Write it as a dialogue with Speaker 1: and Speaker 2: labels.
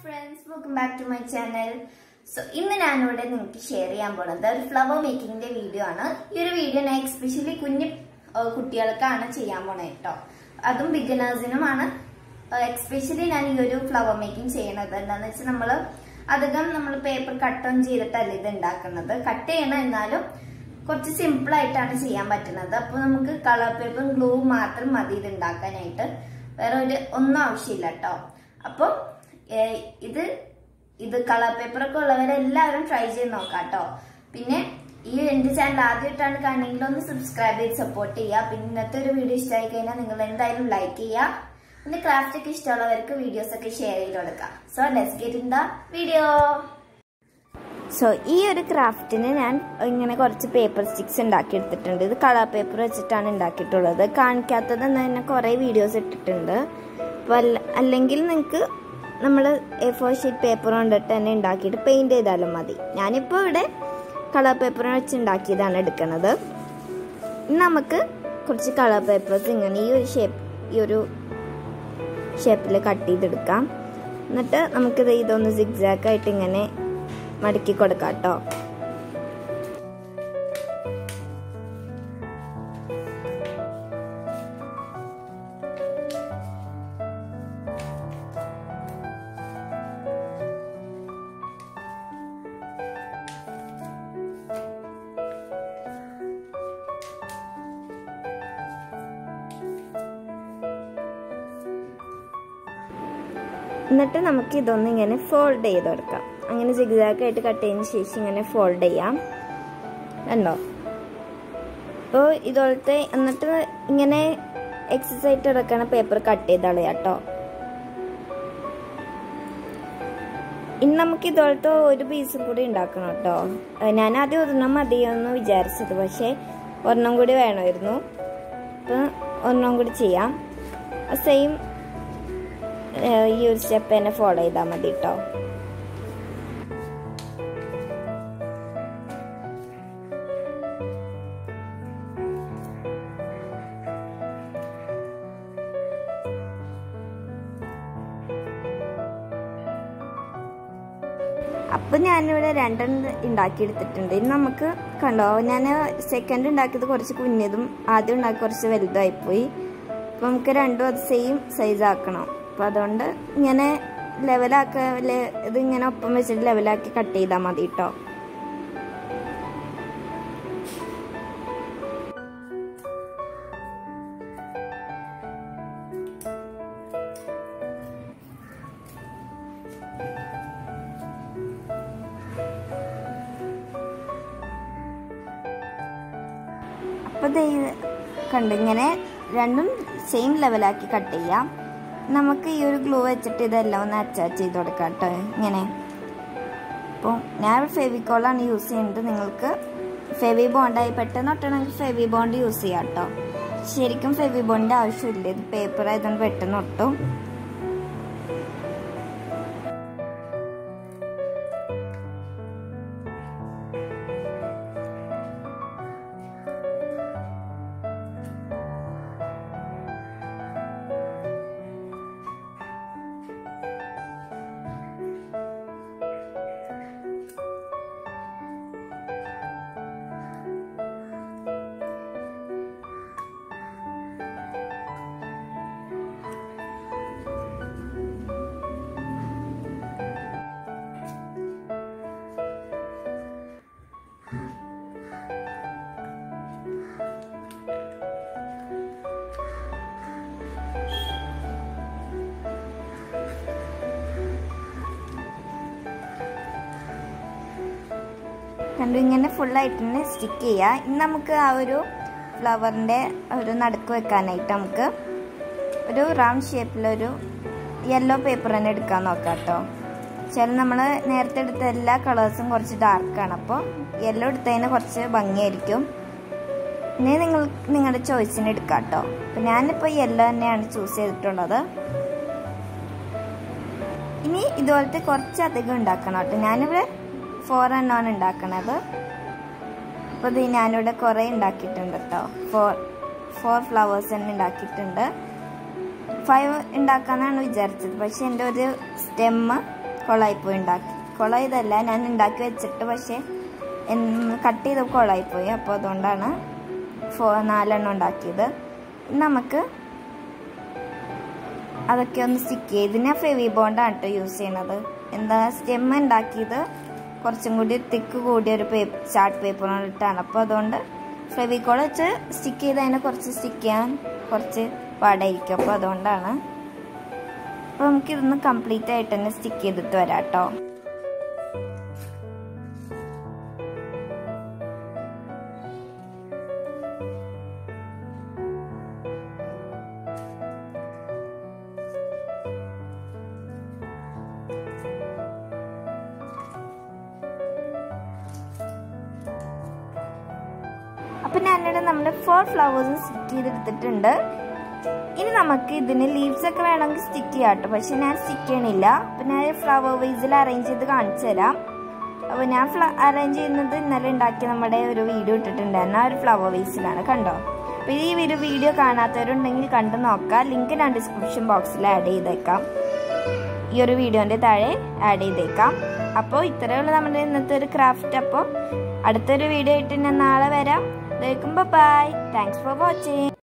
Speaker 1: friends welcome back to my channel so ഇന്ന് ഞാനിവിടെ നിങ്ങൾക്ക് ഷെയർ ചെയ്യാൻ പോണത് ഒരു ഫ്ലവർ മേക്കിങ്ങിന്റെ വീഡിയോ ആണ് ഈ ഒരു വീഡിയോ ഞാൻ എക്സ്പെഷ്യലി കുഞ്ഞു ഏഹ്, കുട്ടികൾക്കാണ് ചെയ്യാൻ പോണത് കേട്ടോ അതും ബിഗിനേഴ്സിനുമാണ് എക്സ്പെഷ്യലി ഞാൻ ഈ ഒരു ഫ്ലവർ മേക്കിംഗ് ചെയ്യണത് എന്താന്ന് വെച്ചാൽ നമ്മൾ അധികം നമ്മൾ പേപ്പർ കട്ട് ഓൺ ചെയ്തിട്ടല്ല ഇത് ഉണ്ടാക്കുന്നത് കട്ട് ചെയ്യണം എന്നാലും കുറച്ച് സിമ്പിൾ ആയിട്ടാണ് ചെയ്യാൻ പറ്റുന്നത് അപ്പോൾ നമുക്ക് കളർ പേപ്പറും ഗ്ലൂ മാത്രം മതി ഇത് ഉണ്ടാക്കാനായിട്ട് വേറെ ഒരു ഒന്നും ആവശ്യമില്ല കേട്ടോ അപ്പം ഏഹ്, ഇത് ഇത് കളർ പേപ്പർ ഒക്കെ ഉള്ളവരെല്ലാവരും ട്രൈ ചെയ്ത് നോക്കാം കേട്ടോ പിന്നെ ഈ എന്റെ ചാനൽ ആദ്യമായിട്ടാണ് കാണണമെങ്കിൽ ഒന്ന് സബ്സ്ക്രൈബ് ചെയ്ത് സപ്പോർട്ട് ചെയ്യുക പിന്നെ ഇന്നത്തെ ഒരു വീഡിയോ ഇഷ്ടമായി കഴിഞ്ഞാൽ നിങ്ങൾ എന്തായാലും ലൈക്ക് ചെയ്യുക പിന്നെ ക്രാഫ്റ്റ് ഒക്കെ ഇഷ്ടമുള്ളവർക്ക് വീഡിയോസ് ഒക്കെ ഷെയർ ചെയ്ത് കൊടുക്കാം so let's get in the video so ഈ ഒരു ക്രാഫ്റ്റിന് ഞാൻ ഇങ്ങനെ കുറച്ച് പേപ്പർ സ്റ്റിക്സ് ഉണ്ടാക്കിയെടുത്തിട്ടുണ്ട് ഇത് കളർ പേപ്പർ വെച്ചിട്ടാണ് ഉണ്ടാക്കിയിട്ടുള്ളത് കാണിക്കാത്തത് തന്നെ കുറേ വീഡിയോസ് ഇട്ടിട്ടുണ്ട് വല്ല അല്ലെങ്കിൽ നിങ്ങൾക്ക് നമ്മൾ എ ഫോർ ഷീറ്റ് പേപ്പർ കൊണ്ടിട്ട് തന്നെ ഉണ്ടാക്കിയിട്ട് പെയിൻറ് ചെയ്താലും മതി ഞാനിപ്പോൾ ഇവിടെ കളർ പേപ്പർ വെച്ച് ഉണ്ടാക്കിയതാണ് എടുക്കുന്നത് ഇനി നമുക്ക് കുറച്ച് കളർ പേപ്പേഴ്സ് ഇങ്ങനെ ഈ ഒരു ഷേപ്പ് ഈ ഒരു ഷേപ്പിൽ കട്ട് ചെയ്തെടുക്കാം എന്നിട്ട് നമുക്കിത് ഇതൊന്ന് സിഗ്സാക്ക് ആയിട്ട് ഇങ്ങനെ മടക്കി കൊടുക്കാം കേട്ടോ എന്നിട്ട് നമുക്ക് ഇതൊന്ന് ഇങ്ങനെ ഫോൾഡ് ചെയ്ത് കൊടുക്കാം അങ്ങനെ സിഗ്സാക്ക് ആയിട്ട് കട്ട് ചെയ്തതിന് ശേഷം ഇങ്ങനെ ഫോൾഡ് ചെയ്യാം കണ്ടോ അപ്പോൾ ഇതുപോലത്തെ എന്നിട്ട് ഇങ്ങനെ എക്സസൈസ് ആയിട്ട് എടുക്കണ പേപ്പർ കട്ട് ചെയ്ത് കളയാം കേട്ടോ ഇനി നമുക്ക് ഇതുപോലത്തെ ഒരു പീസും കൂടി ഉണ്ടാക്കണം കേട്ടോ ഞാൻ ആദ്യം ഒരെണ്ണം മതിയെന്ന് വിചാരിച്ചത് പക്ഷേ ഒരെണ്ണം കൂടി വേണമായിരുന്നു അപ്പം ഒരെണ്ണം കൂടി ചെയ്യാം സെയിം ഈ ഒരു സ്റ്റെപ്പ് തന്നെ ഫോളോ ചെയ്താൽ മതി കേട്ടോ അപ്പം ഞാനിവിടെ രണ്ടെണ്ണം ഉണ്ടാക്കിയെടുത്തിട്ടുണ്ട് ഇനി നമുക്ക് കണ്ടോ ഞാൻ സെക്കൻഡ് ഉണ്ടാക്കിയത് കുറച്ച് കുഞ്ഞതും ആദ്യം ഉണ്ടാക്കി കുറച്ച് വലുതായിപ്പോയി അപ്പം നമുക്ക് രണ്ടും അത് സെയിം സൈസ് ആക്കണം അപ്പം അതുകൊണ്ട് ഇങ്ങനെ ലെവലാക്ക ഇത് ഇങ്ങനെ ഒപ്പം വെച്ചിട്ട് ലെവലാക്കി കട്ട് ചെയ്താൽ മതി കേട്ടോ അപ്പോൾ ദേ കണ്ട് ഇങ്ങനെ രണ്ടും സെയിം ലെവലാക്കി കട്ട് ചെയ്യാം നമുക്ക് ഈ ഒരു ഗ്ലൂ വെച്ചിട്ട് ഇതെല്ലാം ഒന്ന് അറ്റാച്ച് ചെയ്ത് കൊടുക്കാം കേട്ടോ ഇങ്ങനെ അപ്പോൾ ഞാൻ ഫെവിക്കോളാണ് യൂസ് ചെയ്യുന്നത് നിങ്ങൾക്ക് ഫെവി ബോണ്ടായി പെട്ടെന്ന് ഒട്ടണമെങ്കിൽ ഫെവി ബോണ്ട് യൂസ് ചെയ്യാം കേട്ടോ ശരിക്കും ഫെവി ബോണ്ടിൻ്റെ ആവശ്യമില്ല ഇത് പേപ്പർ ആയതുകൊണ്ട് പെട്ടെന്ന് ഒട്ടും കണ്ടു ഇങ്ങനെ ഫുള്ളായിട്ട് തന്നെ സ്റ്റിക്ക് ചെയ്യുക ഇനി നമുക്ക് ആ ഒരു ഫ്ലവറിൻ്റെ ഒരു നടുക്ക് വെക്കാനായിട്ട് നമുക്ക് ഒരു റൗണ്ട് ഷേപ്പിലൊരു യെല്ലോ പേപ്പർ തന്നെ എടുക്കാൻ നോക്കാം കേട്ടോ ചില നമ്മൾ നേരത്തെ എടുത്ത എല്ലാ കളേഴ്സും കുറച്ച് ഡാർക്കാണ് അപ്പോൾ യെല്ലോ എടുത്തതിന് കുറച്ച് ഭംഗിയായിരിക്കും ഇനി നിങ്ങൾ നിങ്ങളുടെ ചോയ്സിന് എടുക്കാം കേട്ടോ അപ്പം ഞാനിപ്പോൾ യെല്ലോ തന്നെയാണ് ചൂസ് ചെയ്തിട്ടുള്ളത് ഇനി ഇതുപോലത്തെ കുറച്ചധികം ഉണ്ടാക്കണം കേട്ടോ ഞാനിവിടെ ഫോർ എണ്ണമാണ് ഉണ്ടാക്കണത് അപ്പോൾ ഇത് ഞാനിവിടെ കുറേ ഉണ്ടാക്കിയിട്ടുണ്ട് കേട്ടോ ഫോർ ഫോർ ഫ്ലവേഴ്സ് തന്നെ ഉണ്ടാക്കിയിട്ടുണ്ട് ഫൈവ് ഉണ്ടാക്കാന്നാണ് വിചാരിച്ചത് പക്ഷെ എൻ്റെ ഒരു സ്റ്റെമ്മ് കൊളായിപ്പോയി ഉണ്ടാക്കി കൊളായതല്ല ഞാൻ ഉണ്ടാക്കി വെച്ചിട്ട് പക്ഷേ കട്ട് ചെയ്ത് കൊളായിപ്പോയി അപ്പോൾ അതുകൊണ്ടാണ് ഫോ നാലെണ്ണം ഉണ്ടാക്കിയത് ഇനി നമുക്ക് അതൊക്കെ ഒന്ന് സ്റ്റിക്ക് ചെയ്ത് ഇതിനെ ഫെവി ബോണ്ടാണ് കേട്ടോ യൂസ് ചെയ്യണത് എന്താ സ്റ്റെം ഉണ്ടാക്കിയത് കുറച്ചും കൂടി തിക്ക് കൂടിയ ഒരു പേപ്പർ ചാർട്ട് പേപ്പറിട്ടാണ് അപ്പോൾ അതുകൊണ്ട് ഫെവിക്കോൾ വെച്ച് സ്റ്റിക്ക് ചെയ്ത് അതിനെ കുറച്ച് സ്റ്റിക്ക് ചെയ്യാൻ കുറച്ച് പാടായിരിക്കും അപ്പോൾ അതുകൊണ്ടാണ് അപ്പോൾ നമുക്ക് ഇതൊന്ന് കംപ്ലീറ്റ് ആയിട്ട് തന്നെ സ്റ്റിക്ക് ചെയ്തിട്ട് വരാം കേട്ടോ അപ്പം ഞാനിവിടെ നമ്മുടെ ഫോർ ഫ്ലവേഴ്സും സ്റ്റിക്ക് ചെയ്തെടുത്തിട്ടുണ്ട് ഇനി നമുക്ക് ഇതിന് ലീവ്സ് ഒക്കെ വേണമെങ്കിൽ സ്റ്റിക്ക് ചെയ്യാം കേട്ടോ പക്ഷെ ഞാൻ സ്റ്റിക്ക് ചെയ്യണില്ല അപ്പം ഞാൻ ഫ്ലവർ വേസിൽ അറേഞ്ച് ചെയ്ത് കാണിച്ചു തരാം അപ്പോൾ ഞാൻ ഫ്ല അറേഞ്ച് ചെയ്യുന്നത് ഇന്നലെ ഉണ്ടാക്കി നമ്മുടെ ഒരു വീഡിയോ ഇട്ടിട്ടുണ്ടായിരുന്നു ആ ഒരു ഫ്ലവർ വേസിലാണ് കണ്ടോ അപ്പോൾ ഈ ഒരു വീഡിയോ കാണാത്തവരുണ്ടെങ്കിൽ കണ്ടു നോക്കാം ലിങ്ക് ഞാൻ ഡിസ്ക്രിപ്ഷൻ ബോക്സിൽ ആഡ് ചെയ്തേക്കാം ഈ ഒരു വീഡിയോൻ്റെ താഴെ ആഡ് ചെയ്തേക്കാം അപ്പോൾ ഇത്രയുള്ള നമ്മുടെ ഇന്നത്തെ ഒരു ക്രാഫ്റ്റ് അപ്പോൾ അടുത്തൊരു വീഡിയോ ആയിട്ട് ഞാൻ നാളെ വരാം ബൈ താങ്ക്സ് ഫോർ വാച്ചിങ്